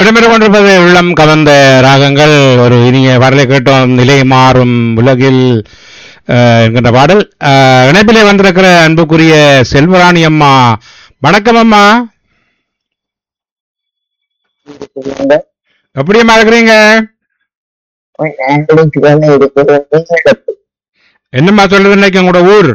இடம்பெற்றுக் கொண்டிருப்பது உள்ளம் கவர்ந்த ராகங்கள் ஒரு இனிய வரலை கேட்டோம் நிலை மாறும் உலகில் அஹ், என்கின்ற பாடல் அஹ், இணைப்பிலே வந்திருக்கிற அன்புக்குரிய செல்வராணி அம்மா வணக்கம் அம்மா எப்படி அம்மா இருக்கிறீங்க நாங்களுக்கு தானே இருக்கிறது என்னம்மா சொல்றது இன்னைக்கு உங்களோட ஊர்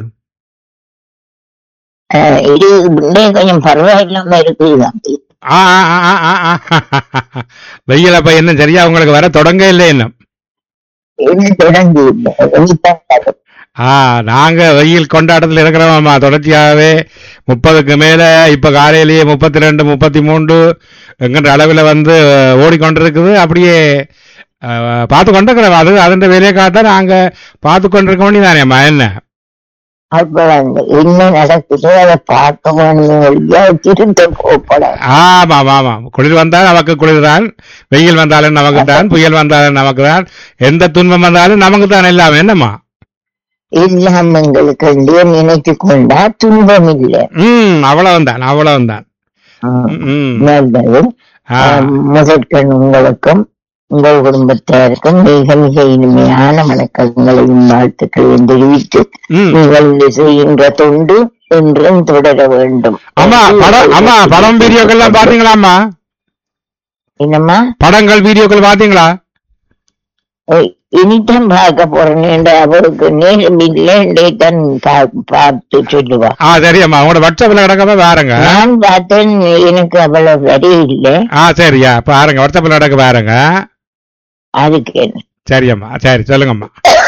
இது முன்னே கொஞ்சம் பரவாயில்லாம இருக்குது தம்பி ஆ, ஆ, ஆ, ஆ, ஆ, ஆ. வெயில் அப்ப இன்னும் சரியா உங்களுக்கு வர தொடங்க இல்லை இன்னும் இன்னும் தொடங்கி இல்லை இனிதான் வரும். ஆ நாங்க வெயில் கொண்டாட்டத்தில் இருக்கிறோம்மா தொடர்ச்சியாகவே முப்பதுக்கு மேல இப்ப காலையிலேயே முப்பத்தி ரெண்டு முப்பத்தி மூன்று என்கின்ற அளவில் வந்து அஹ், ஓடிக்கொண்டிருக்குது அப்படியே அஹ், பார்த்து கொண்டிருக்கிறோம் அது அதன் வேலையை காட்ட நாங்க பார்த்து கொண்டிருக்க வேண்டியதானேம்மா என்ன அப்ப வந்து என்ன நடக்குது அதை பார்க்க வேணுமே திருத்த போப்பட ஆமா ஆமா ஆமா குளிர் வந்தால் நமக்கு குளிர் தான் வெயில் வந்தாலும் நமக்கு தான் புயல் வந்தாலும் நமக்கு தான் எந்த துன்பம் வந்தாலும் நமக்கு தான் எல்லாம் என்னம்மா எல்லாம் எங்களுக்கு நினைத்து கொண்டா துன்பம் இல்லை ம் அவ்வளவுதான் அவ்வளவுதான் ம். ம் நல்லது ஆ முதற்கண் உங்களுக்கும் உங்கள் குடும்பத்தாருக்கும் மிக மிக இனிமையான வணக்கங்களையும் வாழ்த்துக்களையும் தெரிவித்து ம் நீங்கள் செய்கின்ற தொண்டு என்றும் தொடர வேண்டும் அம்மா படம் அம்மா படம் வீடியோக்கள் எல்லாம் பாத்தீங்களாம்மா என்னம்மா படங்கள் வீடியோக்கள் பாத்தீங்களா ஏய், இனிதான் பார்க்க போறேன் அவருக்கு நேரம் இல்லை தான் பா- பார்த்து சொல்லுவா ஆ சரி அம்மா உங்களோட வாட்ஸ்அப்ல கிடக்காம பாருங்க நான் பார்த்தேன் எனக்கு அவ்வளவு வரி இல்லை ஆ சரியா பாருங்க வாட்ஸ்அப்ல கிடக்க பாருங்க அதுக்கு என்ன சரி அம்மா சரி சொல்லுங்கம்மா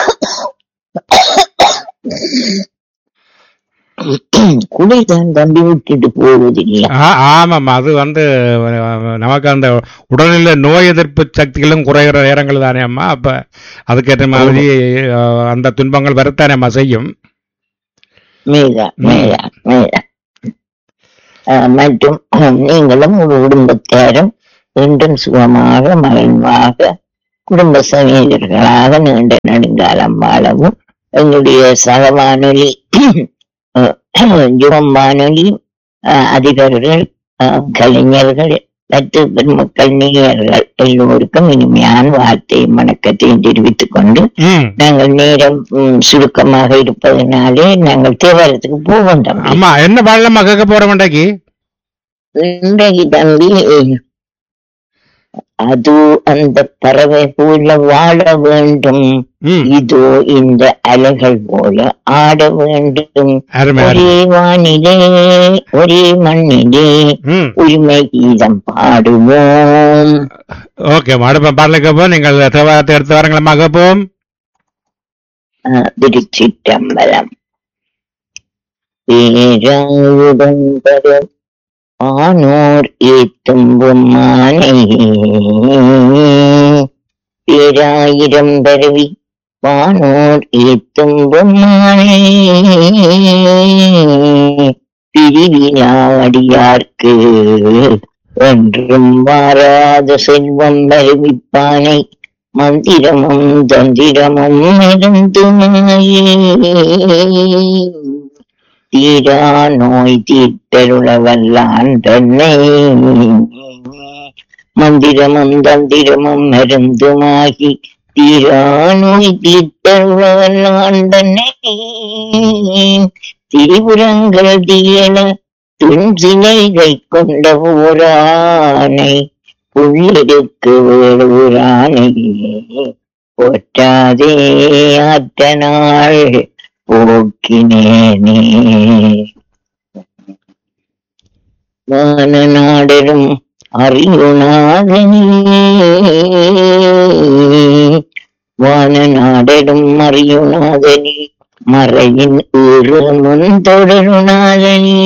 குளிதான் தம்பி விட்டுட்டு போவது இல்லையா ஆ, ஆமாம்மா அது வந்து அஹ், நமக்கு அந்த உடல்நிலை நோய் எதிர்ப்பு சக்திகளும் குறைகிற நேரங்கள் தானே அம்மா அப்ப அதுக்கேற்ற மாதிரி அஹ், அந்த துன்பங்கள் வரத்தானே அம்மா செய்யும் மேதா மேதா மேதா அஹ், மற்றும் நீங்களும் ஒரு குடும்பத்தாரும் என்றும் சுகமாக மகிழ்வாக குடும்ப சமேதர்களாக நீண்ட நெடுங்காலம் வாழவும் எங்களுடைய சக வானொலி யுவம் வானொலி அஹ், அதிபர்கள் அஹ், கலைஞர்கள் மற்ற பெருமக்கள் நேயர்கள் எல்லோருக்கும் இனிமையான வார்த்தையும் வணக்கத்தையும் தெரிவித்துக் கொண்டு ம் நாங்கள் நேரம் ம், சுருக்கமாக இருப்பதனாலே நாங்கள் தேவாரத்துக்கு போவோம் தம்பி அம்மா என்ன பாடலம்மா கேட்க போற மாட்டாக்கி இன்றைக்கு தம்பி அது அந்த பறவை போல வாழ வேண்டும் ம் இதோ இந்த அலைகள் போல ஆட வேண்டும் அருமை அருமை ஒரே வானிலே ஒரே மண்ணிலே ம் உரிமை கீதம் பாடுவோம் ஓகே அடுத்த பாடலை கேட்போம் நீங்கள் தேவாரத்தை எடுத்து வரங்களம்மா கேட்போம் அஹ், திருச்சிற்றம்பலம் பேராயுதம் தரும் ஆனோர் ஏத்தும் பொம்மானை பேராயிரம் பரவி வானோர் ஏத்தும் பொம்மானை பிரிவிழாடியார்க்கு ஒன்றும் மாறாத செல்வம் வருவிப்பானை மந்திரமும் தந்திரமும் இருந்துமாயே தீரா நோய் தீர்த்தருள வல்லான் தன்னை மந்திரமும் தந்திரமும் மருந்துமாகி தீரா நோய் தீர்த்தருள வல்லான் தன்னை திரிபுரங்கள் தீயன துன் சிலைகள் கொண்ட ஓரானை உள்ளிருக்கு வேளூரானை போற்றாதே ஆற்ற நாள் போக்கினேனே வான நாடரும் அறியுணாதனே வான நாடரும் அறியுணாதனே மறையின் ஊறு முன் தொடருணாதனே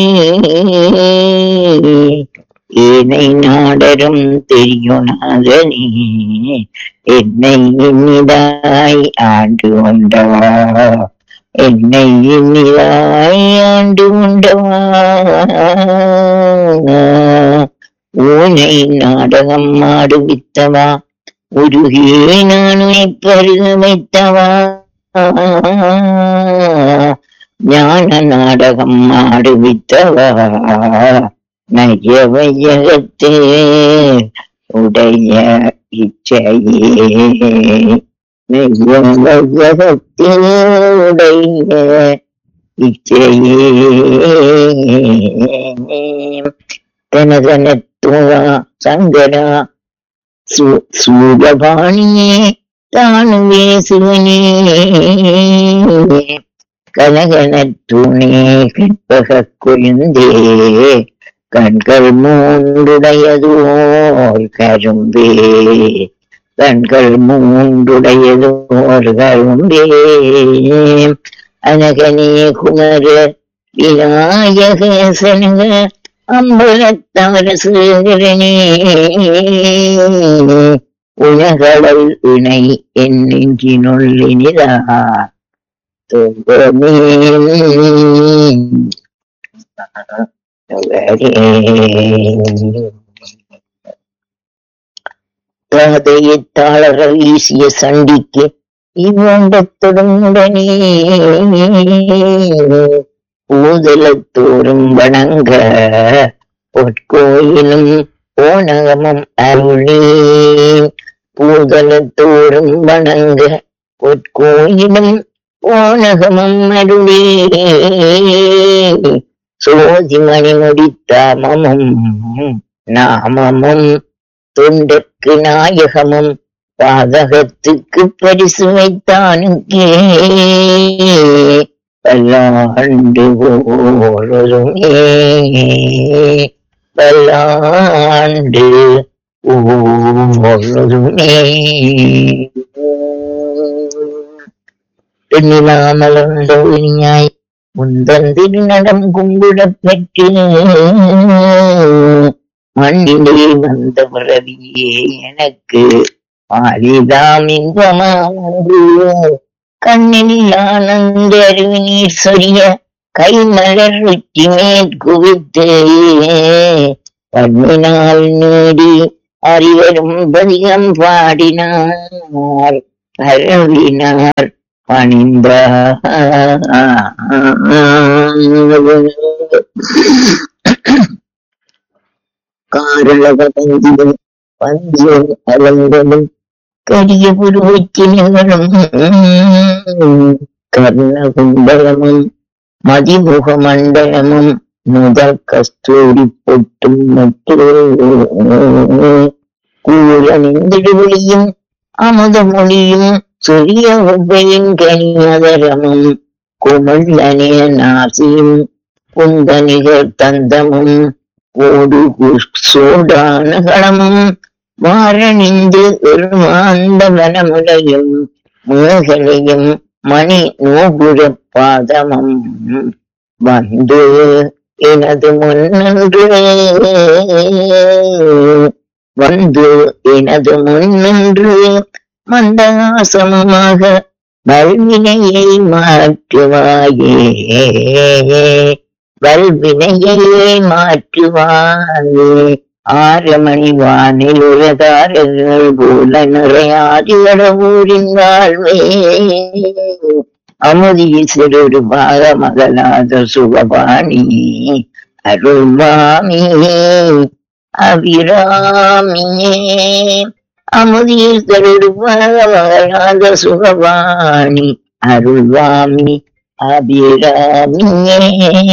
ஏனை நாடரும் தெரியுணாதனே என்னை இனிதாய் ஆண்டு கொண்டவா என்னை இனிதாய் ஆண்டு கொண்டவா ஊனை நாடகம் ஆடுவித்தவா உருகியே நான் பருக வைத்தவா ஞான நாடகம் ஆடுவித்தவா நைய வையகத்தே உடைய இச்சையே மெய்யகத்தே உடைய இச்சையே தனதனத்துவா சங்கரா சு- சூரபாணியே தானுவே சிவனே கனகனத்துணே கற்பக கொழுந்தே கண்கள் மூன்றுடையதோர் கரும்பே கண்கள் மூன்றுடையதோர் கரும்பே அனகனே குமர விநாயக சனக அம்பலத்தவர சேகரனே உலகளல் இணை என் நெஞ்சினுள் இனிதா துன்பமே தாதையத்தாளர்கள் வீசிய சண்டிக்கு இவ்வண்டத்துடனே பூதலத்தோறும் வணங்க பொற்கோயிலும் ஓனகமும் அருளே பூதலத்தோறும் வணங்க பொற்கோயிலும் ஓனகமும் அருளே சோதிமணி முடித்தாமமும் நாமமும் தொண்டற்கு நாயகமும் பாதகத்துக்கு பரிசு வைத்தானுக்கே பல்லாண்டு போருமே பல்லாண்டு போருமே பெண்ணிலாமலர்ந்த உரியாய் முந்தன் திருநடம் கும்பிடப் பெற்று மண்ணிலே வந்த பிறவியே எனக்கு மாலிதாம் இன்பமானது கண்ணில் ஆனந்த அருவி நீர் சொரிய கைமலர் உச்சி மேற்குவித்து பண்ணினால் நீடி அறிவரும் பதிகம் பாடினார் பரவினார் பணிந்தார் காரளவ பந்தியும் பந்தியும் அலங்களும் கரிய புருவச்சினங்களும் கர்ணகுண்டலமும் மதிமுக மண்டலமும் முதல் கஸ்தூரி பொட்டும் கூறணிந்திடுவொளியும் அமுதமொழியும் சிறிய உபையின் கனியதரமும் குமள்ளனே நாசியும் குந்தனிகர் தந்தமும் ஓடு சோடானகளமும் வாரணிந்து பெருமாந்த வனமுலையும் மேகலையும் மணி நூபுர பாதமும் வந்து எனது முன்னன்று வந்து எனது முன்னன்று மந்தகாசமமாக வல்வினையை மாற்றுவாயே வல்வினையே மாற்றுவாயே ஆரமணி வானில் உலகாரங்கள் போல நிறையாதிகள ஊரின் வாழ்வே அமுதியில் சிறு பாக மகளாத சுகபாணி அருள்வாமி அபிராமியே அமுதியில் சிறு பாக மகளாத சுகபாணி அருள்வாமி அபிராமியே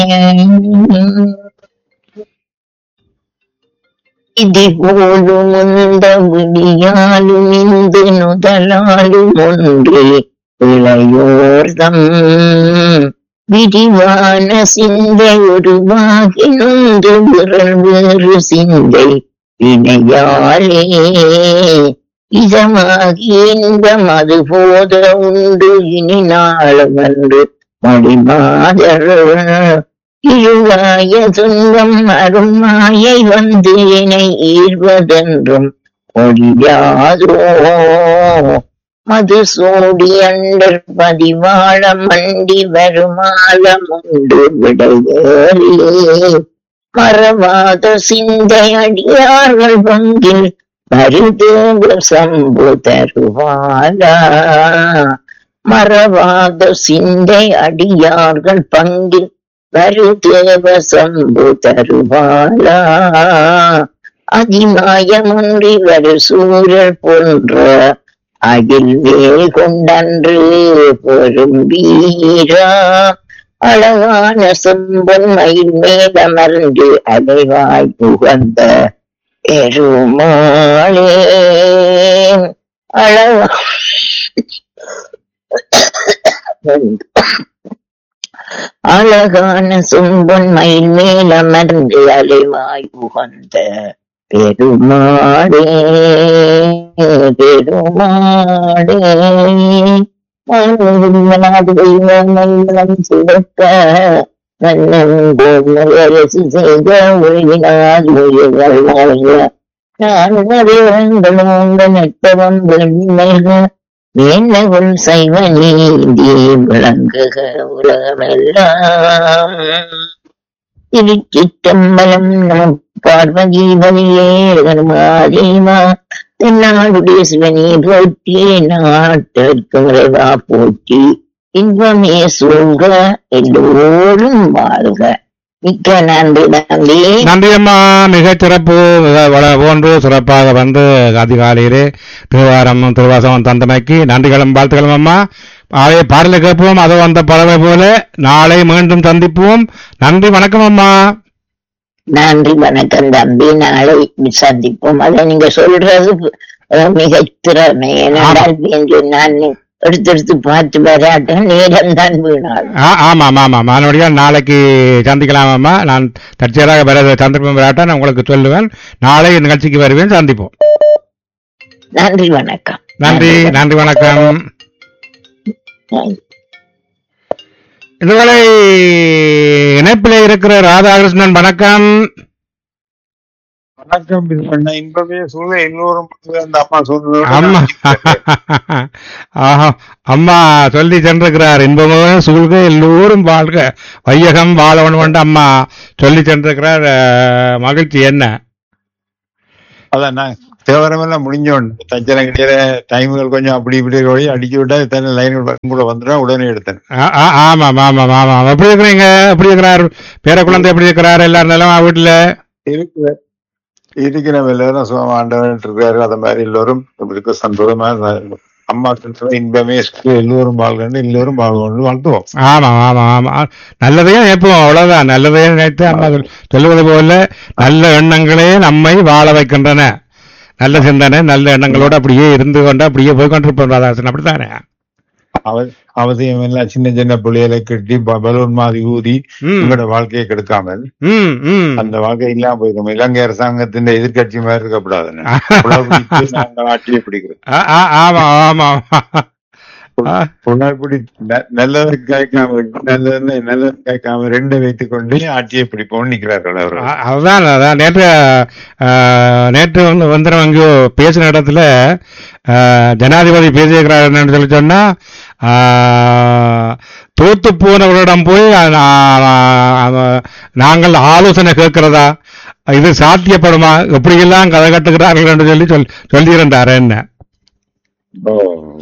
இதுபோலும் இந்த விடியாலும் இந்த நுதலாலும் ஒன்றே இளையோர்தம் விரிவான சிந்தை உருவாகி நொந்து விரல் வேறு சிந்தை வினையாலே இதமாகி இன்பம் அது போத உண்டு இனி நாளவன்று மடிமாதர் இருவாய துன்பம் அருமாயை வந்து என்னை ஈர்வதென்றும் ஒழியாதோ மது சூடி அண்டர் பதிவாழ மண்டி வருமாலம் உண்டு விடையேறி மறவாத சிந்தை அடியார்கள் பங்கில் மருதேவ சம்பு தருவாரா மறவாத சிந்தை அடியார்கள் பங்கில் வருதேவ சம்பு தருவாரா அதிமாயமன்றி வரு சூழல் போன்ற அகில் வேல் கொண்டன்று பெரும் வீரா அழகான செம்பன் மயில் மேலமர்ந்து அலைவாய் புகந்த பெருமாளே அழகா அழகான சும்பொன் மயில் மேல் அமர்ந்து அலைவாய் உகந்த பெருமாளே பெருமாளே மனம் சிறக்க மன்னம் அரசு செய்த ஒழுகினால் உயிர்கள் வாழ்க நான் அறிவங்களும் உங்கள் நட்பவம் வெண்மைக மேன்மைகள் சைவ நீதி விளங்குக உலகமெல்லாம் திருச்சிற்றம்பலம் நம பார்வதி வழியே கருமாதேவா தென்னாடுடைய சிவனே போற்றி நாட்டிற்கு விரைவா போற்றி இன்பமே சூழ்க எல்லோரும் வாழ்க மிக்க நன்றி நன்றி நன்றி அம்மா மிகச் சிறப்பு வ- வள- போன்று சிறப்பாக வந்து அதிகாலையிலே திருவாரம் திருவாசகம் தந்தமைக்கு நன்றிகளும் வாழ்த்துக்களும் அம்மா ஆகவே பாடலை கேட்போம் அது வந்த பறவை போல நாளை மீண்டும் சந்திப்போம் நன்றி வணக்கம் அம்மா நன்றி வணக்கம் தம்பி நாளை சந்திப்போம் அதை நீங்க சொல்றது அஹ், மிகச் திறமை ஏனென்றால் என்று நான் எடுத்து எடுத்து பார்த்து வராட்டும் நேரம் தான் வீணாகும் ஆ ஆமாம் ஆமாம் அதனுடைய நாளைக்கு சந்திக்கலாம் அம்மா நான் தற்செயலாக வர சந்தர்ப்பம் வராட்டா நான் உங்களுக்கு சொல்லுவேன் நாளை நிகழ்ச்சிக்கு வருவேன் சந்திப்போம் நன்றி வணக்கம் நன்றி நன்றி வணக்கம் நன்றி. இதுவரை இணைப்பில் இருக்கிற ராதாகிருஷ்ணன் வணக்கம் வணக்கம் இது பண்ண இன்பமே சூழ எல்லோரும் அந்த அம்மா சொல்றது அம்மா ஆஹா அம்மா சொல்லி சென்றிருக்கிறார் இன்பமே சூழ்க எல்லோரும் வாழ்க வையகம் வாழவன் கொண்டு அம்மா சொல்லி சென்றிருக்கிறார் அஹ், மகிழ்ச்சி என்ன அதான் நான் தேவரமெல்லாம் முடிஞ்சோன் தச்சனை கிடையில டைம்கள் கொஞ்சம் அப்படி இப்படி போய் அடிச்சு விட்டா இத்தனை லைன்கள் கூட வந்துடும் உடனே எடுத்தேன் ஆ- ஆ- ஆமாம் ஆமாம் ஆமாம் எப்படி இருக்கிறீங்க எப்படி இருக்கிறார் பேர குழந்தை எப்படி இருக்கிறார் எல்லாரும் நிலமா வீட்டுல இருக்கு இருக்கிற எல்லாரும் சுகம் ஆண்டவன் இருக்காரு அந்த மாதிரி எல்லோரும் இப்படி இருக்க சந்தோஷமா இருந்தா- அம்மா சொல்ற இன்பமே சூழ எல்லோரும் வாழ்கன்னு எல்லோரும் வாழ்கன்னு வாழ்த்துவோம் ஆமாம் ஆமாம் ஆமாம் நல்லதையும் நினைப்போம் அவ்வளவுதான் நல்லதையும் நினைத்து அம்மா சொல்- சொல்லுவது போல நல்ல எண்ணங்களே நம்மை வாழ வைக்கின்றன நல்ல சிந்தனை நல்ல எண்ணங்களோடு அப்படியே இருந்து கொண்டு அப்படியே போய் கொண்டிருப்போம் ராதாசன் அப்படித்தானே அவ அவசியம் எல்லாம் சின்ன சின்ன பிள்ளைகளை கட்டி ப- பலூன் மாதிரி ஊதி ம் உங்களோட வாழ்க்கையை கெடுக்காமல் ம் ம் அந்த வாழ்க்கை இல்லாம போயிருக்கோம் இலங்கை அரசாங்கத்தின் எதிர்க்கட்சி மாதிரி இருக்கக்கூடாதுன்னு புலப்பிடித்து நாங்க ஆட்சியை பிடிக்கிறோம் ஆ- ஆ- ஆமாம் ஆமாம் ஆ, புலப்பிடி ந- நல்லதை கேட்காம நல்லது நல்லது கேட்காம ரெண்டை வைத்துக் கொண்டு ஆட்சியை பிடிப்போம்னு நிக்கிறார்கள் அவர் அ- அதுதான் அதான் நேற்று ஆ, நேற்று வந்து வந்துடும் எங்கேயோ பேசின இடத்துல ஆ, ஜனாதிபதி பேசியிருக்கிறார் என்னன்னு சொல்லி சொன்னா ஆ, தோத்து போனவரிடம் போய் ஆ, ஆ, நாங்கள் ஆலோசனை கேட்கிறதா இது சாத்தியப்படுமா எப்படியெல்லாம் கதை கட்டுகிறார்கள் என்று சொல்லி சொல் சொல்லியிருந்தார் என்ன ஓ.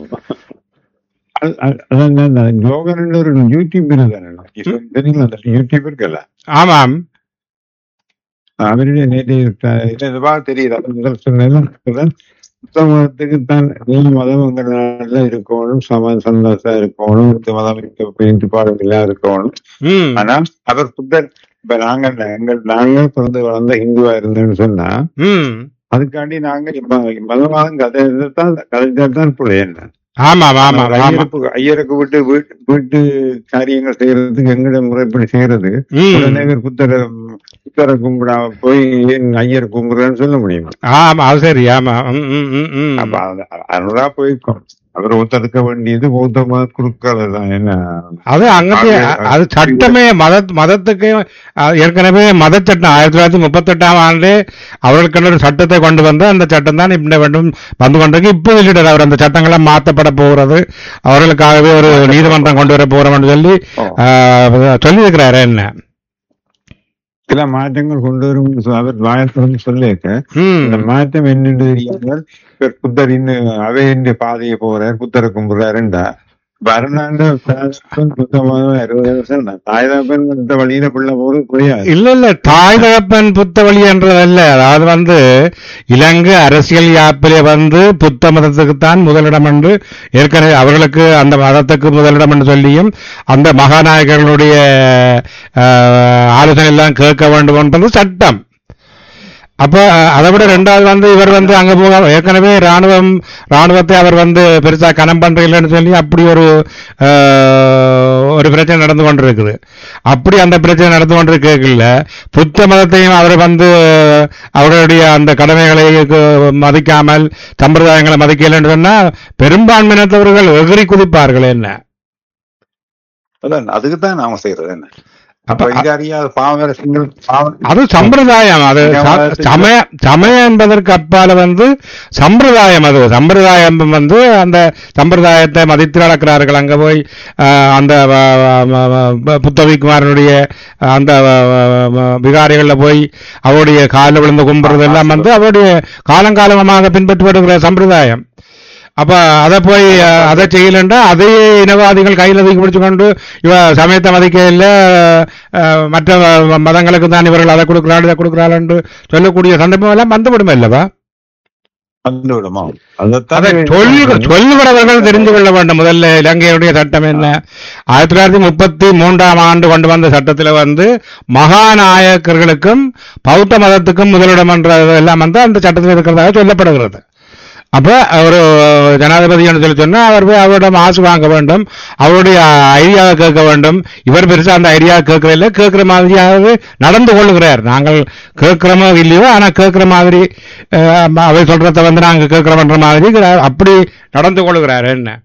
அ- அ- அதான் நான் நான் யோகன் ஒரு யூடியூப் இருக்கானே தெரியுங்களா அந்த யூடியூப் இருக்குல்ல ஆமாம் அவருடைய நேற்று இதுவா தெரியுது அப்ப முதல் சொன்னதும் புத்த மதத்துக்கு தான் நீ மதம் உங்க நாட்டுல இருக்கணும் சம சந்தோஷம் இருக்கணும் இந்த மதம் இருக்க பாடலாம் இருக்கணும் ம் ஆனா அவர் புத்தர் இப்ப நாங்க எங்கள் நாங்க பிறந்து வளர்ந்த ஹிந்துவா இருந்தோம்னு சொன்னா ம் அதுக்காண்டி நாங்க இப்ப மதவாதம் கதை தான் கதைச்சா தான் பிள்ளை என்ன ஆமாம் ஆமாம் ஆமாம் ஐயருக்கு ஐயருக்கு விட்டு வீட்டு வீட்டு காரியங்கள் செய்யறதுக்கு எங்கட முறைப்படி செய்யறது ம் உடனே இவர் புத்தரை புத்தரை கும்பிடா போய் ஏன் ஐயர் கும்பிடுறேன்னு சொல்ல முடியுமா ஆமா அது சரி ஆமா ம், ம், ம், ம். அப்ப அது- அதனால போய் அவர் ஒத்தடுக்க வேண்டியது பௌத்த மத குருக்கள் தான் என்ன அது அங்கத்தையே அது- அது சட்டமே மத மதத்துக்கு அஹ், ஏற்கனவே மத சட்டம் ஆயிரத்தி தொள்ளாயிரத்தி முப்பத்தெட்டாம் ஆண்டு அவர்களுக்கு ஒரு சட்டத்தை கொண்டு வந்து அந்த சட்டம் தான் இப்ப வேண்டும் வந்து கொண்டிருக்கு இப்போ வெளியிடர் அவர் அந்த சட்டங்கள்லாம் மாற்றப்பட போகிறது அவர்களுக்காகவே ஒரு நீதிமன்றம் கொண்டு வர போறோம்னு சொல்லி ஓ. சொல்லி இருக்கிறாரு என்ன சில மாற்றங்கள் கொண்டு வரும் அவர் வாயத்திறந்து சொல்லியிருக்க ம் இந்த மாற்றம் என்னென்று தெரியாமல் இவர் புத்தர் இன்னும் அவையின் பாதையை போறார் புத்தரை கும்பிடுறாருண்டா வரலாறு புத்தமாக அறுபது வருஷம் தான். தாய் தகப்பன் இந்த வழியில பிள்ளை போது புரியாது இல்ல இல்ல தாய் தகப்பன் புத்த வழி என்றதல்ல அதாவது வந்து இலங்கை அரசியல் யாப்பிலே வந்து புத்த மதத்துக்குத்தான் முதலிடம் என்று ஏற்கனவே அவர்களுக்கு அந்த மதத்துக்கு முதலிடம் என்று சொல்லியும் அந்த மகாநாயகர்களுடைய அஹ், ஆலோசனை எல்லாம் கேட்க வேண்டும் என்பது சட்டம் அப்ப அஹ், அதை விட ரெண்டாவது வந்து இவர் வந்து அங்க போக ஏற்கனவே ராணுவம் ராணுவத்தை அவர் வந்து பெருசா கனம் பண்றீங்கன்னு சொல்லி அப்படி ஒரு அஹ், ஒரு பிரச்சனை நடந்து கொண்டிருக்குது அப்படி அந்த பிரச்சனை நடந்து கொண்டிருக்கல புத்த மதத்தையும் அவர் வந்து அவருடைய அந்த கடமைகளை கு- மதிக்காமல் சம்பிரதாயங்களை மதிக்கலைன்னு சொன்னா பெரும்பான்மையினத்தவர்கள் எகிரி குதிப்பார்கள் என்ன அதான் அதுக்குத்தான் நாம செய்யறது என்ன அப்ப அப்ப இங்க அறியாத பாவரசங்கள் பாவம் அது சம்பிரதாயம் அது ச- சமய சமயம் என்பதற்கு அப்பால வந்து சம்பிரதாயம் அது சம்பிரதாயம் வந்து அந்த சம்பிரதாயத்தை மதித்து நடக்கிறார்கள் அங்க போய் ஆஹ், அந்த வ- வ- வ- வ- புத்தவிக்குமாரனுடைய அந்த வ- வ- வ- விகாரிகள்ல போய் அவருடைய காலில் விழுந்து கும்புறது எல்லாம் வந்து அவருடைய காலங்காலமாக பின்பற்றி வருகிற சம்பிரதாயம் அப்ப அதை போய் அஹ், அதை செய்யலன்றா அதே இனவாதிகள் கையில் தூக்கி பிடிச்சு கொண்டு இவ சமயத்தை மதிக்க இல்லை மற்ற வ- மதங்களுக்கு தான் இவர்கள் அதை கொடுக்கிறாள் இதை கொடுக்கிறாள் என்று சொல்லக்கூடிய சந்தர்ப்பம் எல்லாம் வந்துவிடும் அல்லவா வந்து விடுமா அதை அதைத்தான் சொல்லு சொல்லுகிறவர்கள் தெரிந்து கொள்ள வேண்டும் முதல்ல இலங்கையுடைய சட்டம் என்ன ஆயிரத்தி தொள்ளாயிரத்தி முப்பத்தி மூன்றாம் ஆண்டு கொண்டு வந்த சட்டத்தில் வந்து மகாநாயக்கர்களுக்கும் பௌத்த மதத்துக்கும் முதலிடம் என்ற எல்லாம் வந்து அந்த சட்டத்தில் இருக்கிறதாக சொல்லப்படுகிறது அப்ப ஒரு ஜனாதிபதி என்று சொல்லி சொன்னா அவர் போய் அவரிடம் ஆசு வாங்க வேண்டும் அவருடைய ஐடியாவை கேட்க வேண்டும் இவர் பெருசா அந்த ஐடியா கேட்கற இல்லை கேட்கிற மாதிரியாவது நடந்து கொள்ளுகிறார் நாங்கள் கேட்கிறோமோ இல்லையோ ஆனா கேட்கிற மாதிரி அஹ், அவை சொல்றத வந்து நாங்க கேட்கிறோம்ன்ற மாதிரி அப்படி நடந்து கொள்ளுகிறார் என்ன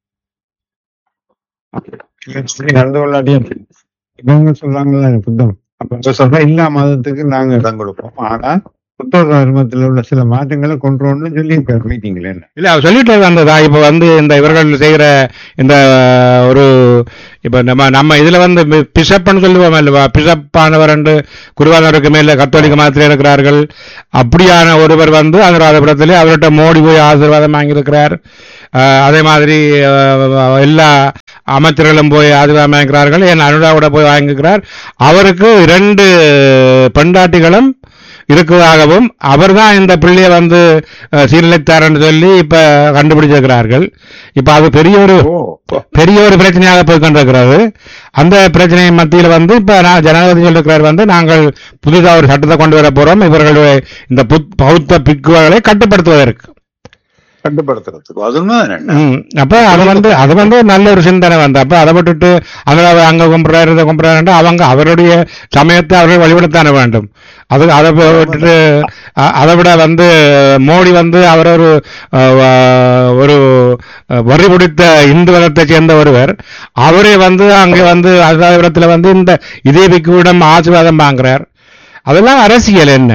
இப்படி நடந்து கொள்ளாட்டியும் இவங்க சொல்றாங்கல்ல புத்தம் அப்ப இவங்க சொல்ற எல்லா மதத்துக்கு நாங்க இடம் கொடுப்போம் ஆனா புத்த தர்மத்தில் உள்ள சில மாற்றங்களை கொண்டு வரணும்னு சொல்லி மீட்டிங்ல என்ன இல்ல அவர் சொல்லிட்டு வந்ததா இப்ப வந்து இந்த இவர்கள் செய்கிற இந்த ஒரு இப்ப நம்ம நம்ம இதுல வந்து பிஷப்னு சொல்லுவோம் அல்லவா பிஷப்பானவர் என்று குருவானவருக்கு மேல கத்தோலிக்க மதத்தில் இருக்கிறார்கள் அப்படியான ஒருவர் வந்து அனுராதபுரத்திலே அவர்கிட்ட மோடி போய் ஆசீர்வாதம் வாங்கியிருக்கிறார் அஹ், அதே மாதிரி அஹ், எல்லா அமைச்சர்களும் போய் ஆசீர்வாதம் வாங்கிக்கிறார்கள் என் அனுராவோட போய் வாங்கிக்கிறார் அவருக்கு இரண்டு பெண்டாட்டிகளும் இருக்கிறதாகவும் அவர்தான் இந்த பிள்ளையை வந்து அஹ், சீரழித்தார்னு சொல்லி இப்ப கண்டுபிடிச்சிருக்கிறார்கள் இப்ப அது பெரிய ஒரு ஓ பெரிய ஒரு பிரச்சனையாக போய் கொண்டிருக்கிறது அந்த பிரச்சனை மத்தியில் வந்து இப்ப நான் ஜனாதிபதி சொல்லிருக்கிறார் வந்து நாங்கள் புதிதாக ஒரு சட்டத்தை கொண்டு வர போறோம் இவர்களுடைய இந்த புத்- பௌத்த பிக்குகளை கட்டுப்படுத்துவதற்கு கட்டுப்படுத்துறதுக்கு அது உண்மைதான் என்ன ம். அப்ப அது வந்து அது வந்து ஒரு நல்ல ஒரு சிந்தனை வந்து அப்ப அதை விட்டுட்டு அதுல அவர் அங்க கும்பிடுறாரு இதை கும்பிடுறாரு அவங்க அவருடைய சமயத்தை அவர்கள் வழிபடத்தானே வேண்டும் அது அதை போ- விட்டுட்டு அ- அதை விட வந்து மோடி வந்து அவர் ஒரு அஹ், வ- ஒரு அஹ், வரி பிடித்த இந்து மதத்தை சேர்ந்த ஒருவர் அவரே வந்து அங்கே வந்து அசாதபுரத்தில் வந்து இந்த இதே பிக்குவிடம் ஆசீர்வாதம் வாங்குறார் அதெல்லாம் அரசியல் என்ன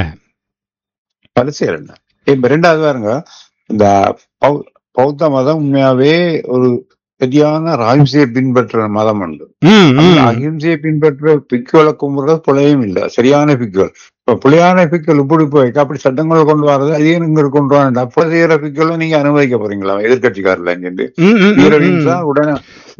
அரசியல் என்ன இப்ப ரெண்டாவது பாருங்க இந்த பௌ- பௌத்த மதம் உண்மையாவே ஒரு சரியான அகிம்சையை பின்பற்ற மதம் உண்டு ம், அந்த ம். அகிம்சையை பின்பற்ற பிக்குகளை கும்பிடுறது பிழையும் இல்ல சரியான பிக்குகள் இப்ப புலியான பிக்குகள் இப்படி போய் அப்படி சட்டங்கள் கொண்டு வர்றது அதையும் நீங்க கொண்டு வரணும் அப்ப செய்யற பிக்குகளை நீங்க அனுமதிக்க போறீங்களா எதிர்கட்சிக்காரர்ல இருந்து ம், ம், ம், வீரவிம்சா ம். உடனே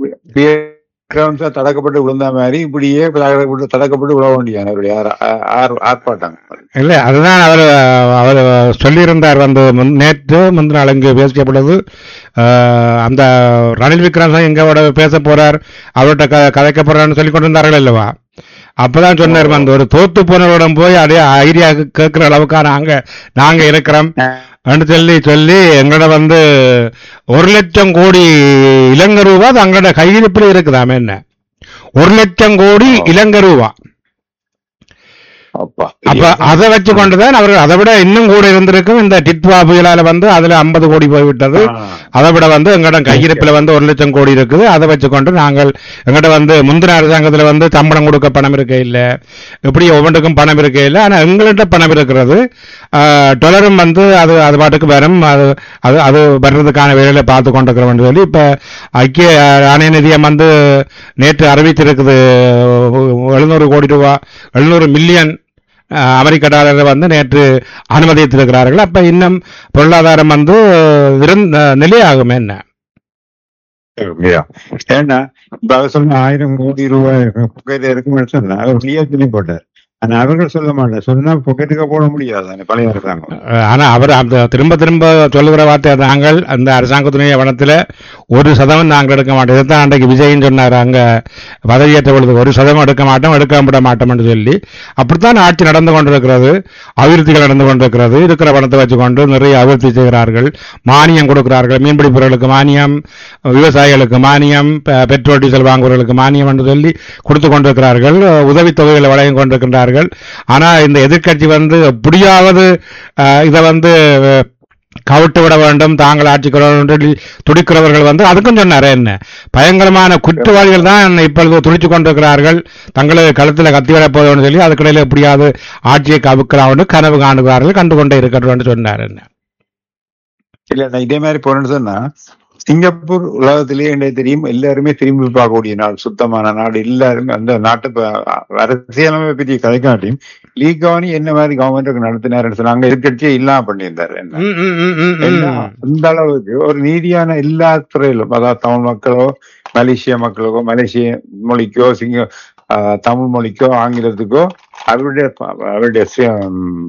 வீரவிம்சா தடக்கப்பட்டு விழுந்த மாதிரி இப்படியே தடக்கப்பட்டு தடக்கப்பட்டு விழ வேண்டியான அவருடைய ஆர்- ஆர்- ஆர்ப்பாட்டங்கள் இல்ல அதுதான் அவர் அவர் சொல்லியிருந்தார் வந்து முன்- நேற்று முந்தின நாள் இங்கு பேசிய பொழுது அஹ், அந்த ரணில் விக்ரமசிங்க எங்கோட பேச போறார் அவர்கிட்ட க கதைக்க போறான்னு சொல்லி கொண்டிருந்தார்கள் அல்லவா அப்பதான் சொன்னார் வந்து ஒரு தோத்து போனவரிடம் போய் அப்படியே ஐடியா கேட்கிற அளவுக்கு நாங்க நாங்க இருக்கிறோம் அப்படின்னு சொல்லி சொல்லி எங்களோட வந்து ஒரு லட்சம் கோடி இலங்கை ரூபா அது எங்களோட கையிருப்பில் இருக்குதாமே என்ன ஒரு லட்சம் கோடி இலங்கை ரூபா அப்பா அப்ப அதை வச்சு கொண்டுதான் அவர்கள் அதை விட இன்னும் கூட இருந்திருக்கும் இந்த டிட்வா புயலால வந்து அதுல 50 கோடி போய்விட்டது அதை விட வந்து எங்களிடம் கையிருப்பில் வந்து ஒரு லட்சம் கோடி இருக்குது அதை வச்சுக்கொண்டு நாங்கள் எங்கிட்ட வந்து முந்தின அரசாங்கத்துல வந்து சம்பளம் கொடுக்க பணம் இருக்க இல்ல இப்படி ஒவ்வொன்றுக்கும் பணம் இருக்க இல்ல ஆனா எங்கள்கிட்ட பணம் இருக்கிறது டொலரும் வந்து அது அது பாட்டுக்கு வரும் அது அது அது வர்றதுக்கான வேலையில பார்த்து கொண்டிருக்கிறோம்னு சொல்லி இப்ப ஐக்கிய நாணய நிதியம் வந்து நேற்று அறிவித்திருக்குது எழுநூறு கோடி ரூபா எழுநூறு மில்லியன் அஹ், அமெரிக்க டாலரை வந்து நேற்று அனுமதித்திருக்கிறார்கள் அப்ப இன்னும் பொருளாதாரம் வந்து விருந்த நிலையாகும் என்ன இல்லையா ஏன்னா இப்ப அவர் சொன்ன ஆயிரம் கோடி ரூபாய் புகையில இருக்குன்னு சொன்னா அவர் வெளியே போட்டார் ஆனா அவர்கள் சொல்ல மாட்டார் சொன்னா புகைட்டுக்க போட முடியாது அந்த பழைய அரசாங்கம் அஹ் ஆனா அவர் அந்த திரும்ப திரும்ப சொல்லுகிற வார்த்தை நாங்கள் அந்த அரசாங்கத்துடைய வனத்துல ஒரு சதவீதம் நாங்கள் எடுக்க மாட்டோம் இதுதான் அன்றைக்கு விஜயன் சொன்னார் அங்க பதவியேற்ற பொழுது ஒரு சதவீதம் எடுக்க மாட்டோம் எடுக்க விட மாட்டோம் என்று சொல்லி அப்படித்தான் ஆட்சி நடந்து கொண்டிருக்கிறது அபிவிருத்திகள் நடந்து கொண்டிருக்கிறது இருக்கிற பணத்தை வச்சுக்கொண்டு நிறைய அபிவிருத்தி செய்கிறார்கள் மானியம் கொடுக்கிறார்கள் மீன்பிடிப்பவர்களுக்கு மானியம் விவசாயிகளுக்கு மானியம் பெ- பெட்ரோல் டீசல் வாங்குவவர்களுக்கு மானியம் என்று சொல்லி கொடுத்து கொண்டிருக்கிறார்கள் உதவித்தொகைகளை வழங்கி கொண்டிருக்கின்றார்கள் ஆனா இந்த எதிர்க்கட்சி வந்து எப்படியாவது அஹ், இதை வந்து அஹ், கவிட்டு விட வேண்டும் தாங்கள் ஆட்சிக்கு வர வேண்டும் என்று துடிக்கிறவர்கள் வந்து அதுக்கும் சொன்னாரே என்ன பயங்கரமான குற்றவாளிகள் தான் இப்பொழுது துடிச்சு கொண்டிருக்கிறார்கள் தங்களது கழுத்தில் கத்தி வரப் போதும்னு சொல்லி அதுக்கிடையில் எப்படியாவது ஆட்சியை கவுக்கலாம் கனவு காணுகிறார்கள் கண்டு கொண்டே இருக்கட்டும் என்று சொன்னார் என்ன இல்ல நான் இதே மாதிரி போறேன்னு சொன்னா சிங்கப்பூர் உலகத்திலேயே என்ன தெரியும் எல்லாருமே திரும்பி பார்க்கக்கூடிய நாடு சுத்தமான நாடு எல்லாருமே அந்த நாட்டு ப- அரசியலமைப்பை பற்றி கதைக்காட்டியும் லீகாவனி என்ன மாதிரி கவர்மெண்ட் நடத்தினாருன்னு சொன்னாங்க எதிர்கட்சியே இல்லாம பண்ணியிருந்தாரு என்ன ம், ம், ம், ம், ஏன்னா, ம். அந்த அளவுக்கு ஒரு நீதியான எல்லா துறையிலும் அதாவது தமிழ் மக்களோ மலேசிய மக்களுக்கோ மலேசிய மொழிக்கோ சிங்க ஆஹ், தமிழ் மொழிக்கோ ஆங்கிலத்துக்கோ அவருடைய ப- அவருடைய சி- ம்,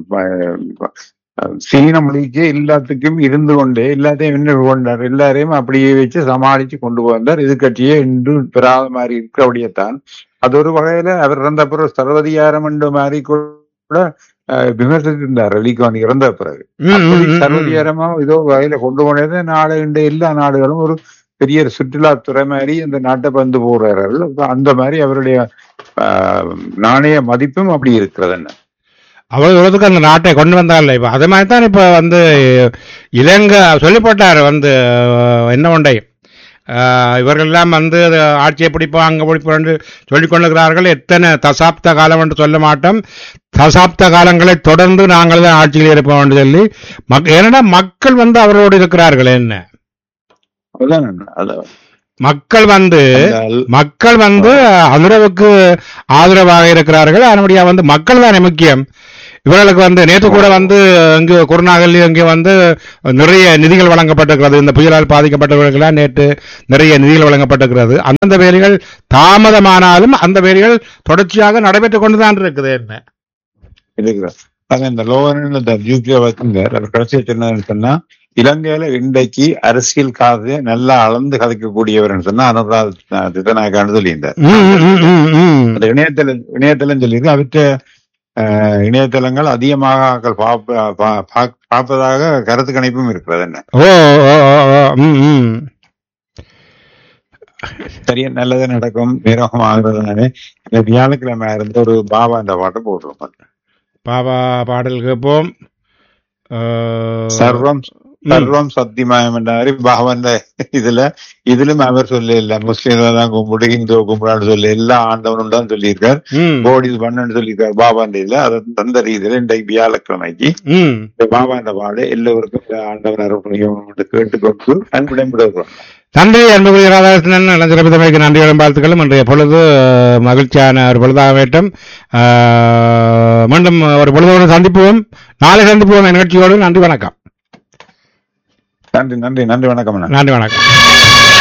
ப- சீன மொழிக்கு எல்லாத்துக்கும் இருந்து கொண்டே எல்லாத்தையும் என்ன கொண்டார் எல்லாரையும் அப்படியே வச்சு சமாளிச்சு கொண்டு வந்தார் எதிர்கட்சியே இன்று பெறாத மாதிரி இருக்கிறபடியத்தான் அது ஒரு வகையில அவர் இறந்த பிறகு சர்வதிகாரம் என்ற மாதிரி கூட ஆஹ், விமர்சித்திருந்தார் அலிகான் இறந்த பிறகு ம், ம், அப்படி ம், ம். சர்வதிகாரமா ஏதோ வகையில கொண்டு போனது நாடு இந்த எல்லா நாடுகளும் ஒரு பெரிய சுற்றுலாத்துறை மாதிரி இந்த நாட்டை வந்து போறார்கள் அப்ப அந்த மாதிரி அவருடைய ஆஹ், நாணய மதிப்பும் அப்படி இருக்கிறது என்ன அவ்வளவு தூரத்துக்கு அந்த நாட்டை கொண்டு வந்தார்ல இப்ப அது மாதிரி தான் இப்ப வந்து இலங்கை சொல்லிப்பட்டார் வந்து அஹ், என்ன ஒன்றை அஹ், இவர்கள் எல்லாம் வந்து அது ஆட்சியை பிடிப்போம் அங்க பிடிப்போம் என்று சொல்லிக் கொண்டிருக்கிறார்கள் எத்தனை தசாப்த காலம் என்று சொல்ல மாட்டோம் தசாப்த காலங்களை தொடர்ந்து நாங்கள் தான் ஆட்சியில் இருப்போம் என்று சொல்லி மக் ஏன்னா மக்கள் வந்து அவரோடு இருக்கிறார்கள் என்ன அதுதான் என்ன, அது மக்கள் வந்து அந்த அல்- மக்கள் வந்து அனுரவுக்கு ஆதரவாக இருக்கிறார்கள் அதனுடைய வந்து மக்கள் தானே முக்கியம் இவர்களுக்கு வந்து நேற்று கூட வந்து இங்கு குருநாகல் இங்கே வந்து நிறைய நிதிகள் வழங்கப்பட்டிருக்கிறது இந்த புயலால் பாதிக்கப்பட்டவர்களுக்கெல்லாம் நேற்று நிறைய நிதிகள் வழங்கப்பட்டிருக்கிறது அந்தந்த வேலைகள் தாமதமானாலும் அந்த வேலைகள் தொடர்ச்சியாக நடைபெற்றுக் கொண்டுதான் இருக்குது என்ன இருக்கிறார் அதான் இந்த லோவன் இந்த யூபியா வச்சுங்கார் அவர் கடைசியா சொன்னாருன்னு சொன்னா இலங்கையில இன்றைக்கு அரசியல் காதை நல்லா அளந்து கதைக்கக்கூடியவர்னு சொன்னா அனுராத் திட்டநாயக்கான்னு சொல்லியிருந்தார் ம், ம், ம், ம். அந்த இணையதள இணையதளம் சொல்லியிருக்கு அவற்ற அஹ், இணையதளங்கள் அதிகமாக ஆட்கள் பார்ப்ப- பா- பா- பார்ப்பதாக கருத்து கணிப்பும் இருக்கிறது என்ன ஓ ஓ, ஓ, ஓ, ம், ம். சரியா நல்லது நடக்கும் நேரம் ஆகுறதுனாலே இந்த வியாழக்கிழமை இருந்து ஒரு பாபா இந்த பாட்டை போட்டுருவோம் பாபா பாடல் கேட்போம் அஹ், சர்வம் ம். சர்வம் சத்தியமயம் என்ற மாதிரி பகவான் இதுல இதிலும் அவர் சொல்ல இல்ல முஸ்லீம்கள் தான் கும்பிடு இந்து கும்பிடான்னு சொல்லி எல்லா ஆண்டவனும் தான் சொல்லியிருக்கார் ம், கோடி இது பண்ணு சொல்லியிருக்கார் பாபாண்ட இதுல அதை தந்த ரீதியில இன்றைக்கு வியாழக்கிழமைக்கு ம். இந்த பாபாண்ட பாடு எல்லோருக்கும் இந்த ஆண்டவன் அருள்புரியும் என்று கேட்டுக்கொண்டு அன்புடன் விடுகிறோம் நன்றி அன்புக்குரிய ராதாகிருஷ்ணன் நலஞ்சிறப்பித்தமைக்கு நன்றிகளும் வாழ்த்துக்களும் இன்றைய பொழுது அஹ், மகிழ்ச்சியான ஒரு பொழுதாக வேண்டும் அஹ், மீண்டும் ஒரு பொழுதோடு சந்திப்போம் நாளை சந்திப்போம் என் நிகழ்ச்சியோடு நன்றி வணக்கம் நன்றி நன்றி நன்றி வணக்கம் அண்ணா. நன்றி வணக்கம்